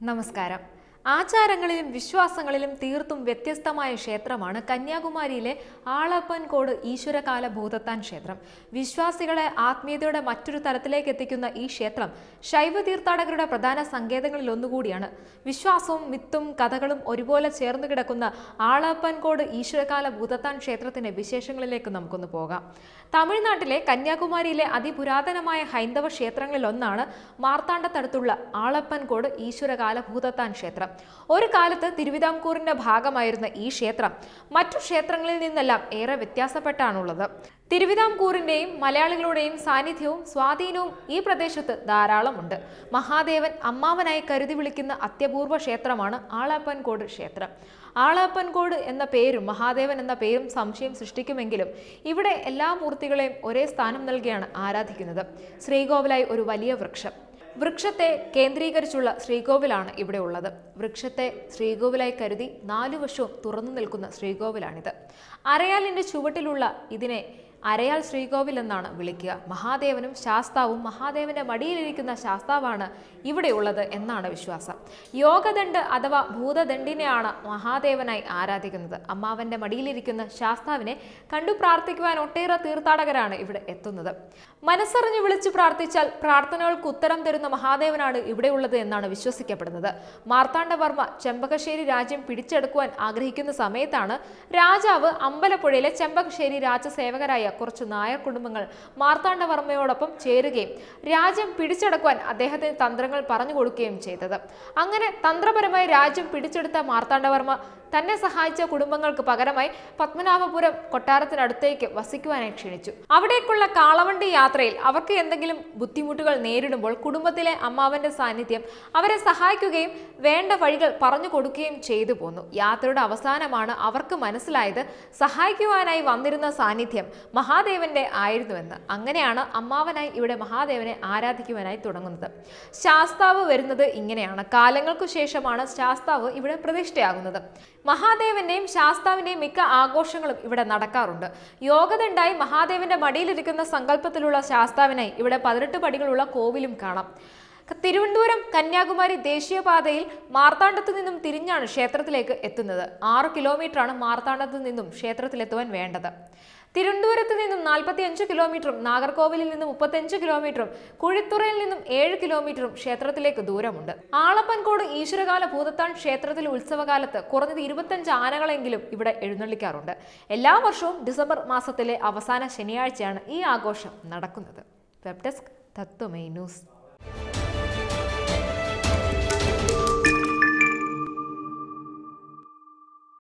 നമസ്കാരം ആചാരങ്ങളിലും വിശ്വാസങ്ങളിലും തീർത്തും വ്യത്യസ്തമായ ക്ഷേത്രമാണ് കന്യാകുമാരിയിലെ ആളപ്പൻകോട് ഈശ്വരകാല ഭൂതത്താൻ ക്ഷേത്രം വിശ്വാസികളെ ആത്മീയതയുടെ മറ്റൊരു തലത്തിലേക്ക് എത്തിക്കുന്ന ഈ ക്ഷേത്രം ശൈവ തീർത്ഥാടകരുടെ പ്രധാന സങ്കേതങ്ങളിൽ ഒന്നുകൂടിയാണ് വിശ്വാസവും മിത്തും കഥകളും ഒരുപോലെ ചേർന്ന് കിടക്കുന്ന ആളപ്പൻകോട് ഈശ്വരകാല ഭൂതത്താൻ ക്ഷേത്രത്തിന്റെ വിശേഷങ്ങളിലേക്ക് നമുക്കൊന്ന് പോകാം തമിഴ്നാട്ടിലെ കന്യാകുമാരിയിലെ അതിപുരാതനമായ ഹൈന്ദവ ക്ഷേത്രങ്ങളിൽ ഒന്നാണ് മാർത്താണ്ഡത്തടുത്തുള്ള ആളപ്പൻകോട് ഈശ്വരകാല ഭൂതത്താൻ ക്ഷേത്രം ഒരു കാലത്ത് തിരുവിതാംകൂറിന്റെ ഭാഗമായിരുന്ന ഈ ക്ഷേത്രം മറ്റു ക്ഷേത്രങ്ങളിൽ നിന്നെല്ലാം ഏറെ വ്യത്യാസപ്പെട്ടാണുള്ളത് തിരുവിതാംകൂറിന്റെയും മലയാളികളുടെയും സാന്നിധ്യവും സ്വാധീനവും ഈ പ്രദേശത്ത് ധാരാളമുണ്ട് മഹാദേവൻ അമ്മാവനായി കരുതി വിളിക്കുന്ന അത്യപൂർവ ക്ഷേത്രമാണ് ആളപ്പൻകോട് ക്ഷേത്രം ആളപ്പൻകോട് എന്ന പേരും മഹാദേവൻ എന്ന പേരും സംശയം സൃഷ്ടിക്കുമെങ്കിലും ഇവിടെ എല്ലാ മൂർത്തികളെയും ഒരേ സ്ഥാനം നൽകിയാണ് ആരാധിക്കുന്നത് ശ്രീകോവിലായി ഒരു വലിയ വൃക്ഷം വൃക്ഷത്തെ കേന്ദ്രീകരിച്ചുള്ള ശ്രീകോവിലാണ് ഇവിടെ ഉള്ളത് വൃക്ഷത്തെ ശ്രീകോവിലായി കരുതി നാലു വശവും തുറന്നു നിൽക്കുന്ന ശ്രീകോവിലാണിത് അരയാലിന്റെ ചുവട്ടിലുള്ള ഇതിനെ അരയാൽ ശ്രീകോവിൽ എന്നാണ് വിളിക്കുക മഹാദേവനും ശാസ്താവും മഹാദേവന്റെ മടിയിലിരിക്കുന്ന ശാസ്താവാണ് ഇവിടെയുള്ളത് എന്നാണ് വിശ്വാസം യോഗദണ്ഡ് അഥവാ ഭൂതദണ്ഡിനെയാണ് മഹാദേവനായി ആരാധിക്കുന്നത് അമ്മാവന്റെ മടിയിലിരിക്കുന്ന ശാസ്താവിനെ കണ്ടു പ്രാർത്ഥിക്കുവാൻ ഒട്ടേറെ തീർത്ഥാടകരാണ് ഇവിടെ എത്തുന്നത് മനസ്സറിഞ്ഞു വിളിച്ചു പ്രാർത്ഥിച്ചാൽ പ്രാർത്ഥനകൾക്ക് ഉത്തരം തരുന്ന മഹാദേവനാണ് ഇവിടെയുള്ളത് എന്നാണ് വിശ്വസിക്കപ്പെടുന്നത് മാർത്താണ്ഡവർമ്മ ചെമ്പകശ്ശേരി രാജ്യം പിടിച്ചെടുക്കുവാൻ ആഗ്രഹിക്കുന്ന സമയത്താണ് രാജാവ് അമ്പലപ്പുഴയിലെ ചെമ്പകശ്ശേരി രാജസേവകരായ കുറച്ച് നായർ കുടുംബങ്ങൾ മാർത്താണ്ഡവർമ്മയോടൊപ്പം ചേരുകയും രാജ്യം പിടിച്ചെടുക്കുവാൻ അദ്ദേഹത്തിന് തന്ത്രങ്ങൾ പറഞ്ഞു കൊടുക്കുകയും ചെയ്തത് അങ്ങനെ തന്ത്രപരമായി രാജ്യം പിടിച്ചെടുത്ത മാർത്താണ്ഡവർമ്മ തന്നെ സഹായിച്ച കുടുംബങ്ങൾക്ക് പകരമായി പത്മനാഭപുരം കൊട്ടാരത്തിനടുത്തേക്ക് വസിക്കുവാനായി ക്ഷണിച്ചു അവിടേക്കുള്ള കാളവണ്ടി യാത്രയിൽ അവർക്ക് എന്തെങ്കിലും ബുദ്ധിമുട്ടുകൾ നേരിടുമ്പോൾ കുടുംബത്തിലെ അമ്മാവന്റെ സാന്നിധ്യം അവരെ സഹായിക്കുകയും വേണ്ട വഴികൾ പറഞ്ഞു കൊടുക്കുകയും ചെയ്തു പോന്നു യാത്രയുടെ അവസാനമാണ് അവർക്ക് മനസ്സിലായത് സഹായിക്കുവാനായി വന്നിരുന്ന സാന്നിധ്യം മഹാദേവന്റെ ആയിരുന്നുവെന്ന് അങ്ങനെയാണ് അമ്മാവനായി ഇവിടെ മഹാദേവനെ ആരാധിക്കുവാനായി തുടങ്ങുന്നത് ശാസ്താവ് വരുന്നത് ഇങ്ങനെയാണ് കാലങ്ങൾക്കു ശേഷമാണ് ശാസ്താവ് ഇവിടെ പ്രതിഷ്ഠയാകുന്നത് മഹാദേവന്റെയും ശാസ്താവിന്റെയും മിക്ക ആഘോഷങ്ങളും ഇവിടെ നടക്കാറുണ്ട് യോഗദണ്ഡായി മഹാദേവന്റെ മടിയിലിരിക്കുന്ന സങ്കല്പത്തിലുള്ള ശാസ്താവിനായി ഇവിടെ പതിനെട്ട് പടികളുള്ള കോവിലും കാണാം തിരുവനന്തപുരം കന്യാകുമാരി ദേശീയപാതയിൽ മാർത്താണ്ഡത്ത് നിന്നും തിരിഞ്ഞാണ് ക്ഷേത്രത്തിലേക്ക് എത്തുന്നത് ആറ് കിലോമീറ്ററാണ് മാർത്താണ്ഡത്ത് നിന്നും ക്ഷേത്രത്തിലെത്തുവാൻ വേണ്ടത് തിരുവനന്തപുരത്ത് നിന്നും നാൽപ്പത്തി അഞ്ച് കിലോമീറ്ററും നാഗർകോവിലിൽ നിന്നും മുപ്പത്തഞ്ച് കിലോമീറ്ററും കുഴിത്തുറയിൽ നിന്നും ഏഴ് കിലോമീറ്ററും ക്ഷേത്രത്തിലേക്ക് ദൂരമുണ്ട് ആളപ്പൻകോട് ഈശ്വരകാല ഭൂതത്താൻ ക്ഷേത്രത്തിൽ ഉത്സവകാലത്ത് കുറഞ്ഞത് ഇരുപത്തഞ്ച് ആനകളെങ്കിലും ഇവിടെ എഴുന്നള്ളിക്കാറുണ്ട് എല്ലാ വർഷവും ഡിസംബർ മാസത്തിലെ അവസാന ശനിയാഴ്ചയാണ് ഈ ആഘോഷം നടക്കുന്നത് വെബ് ഡെസ്ക് തത്വമൈ ന്യൂസ്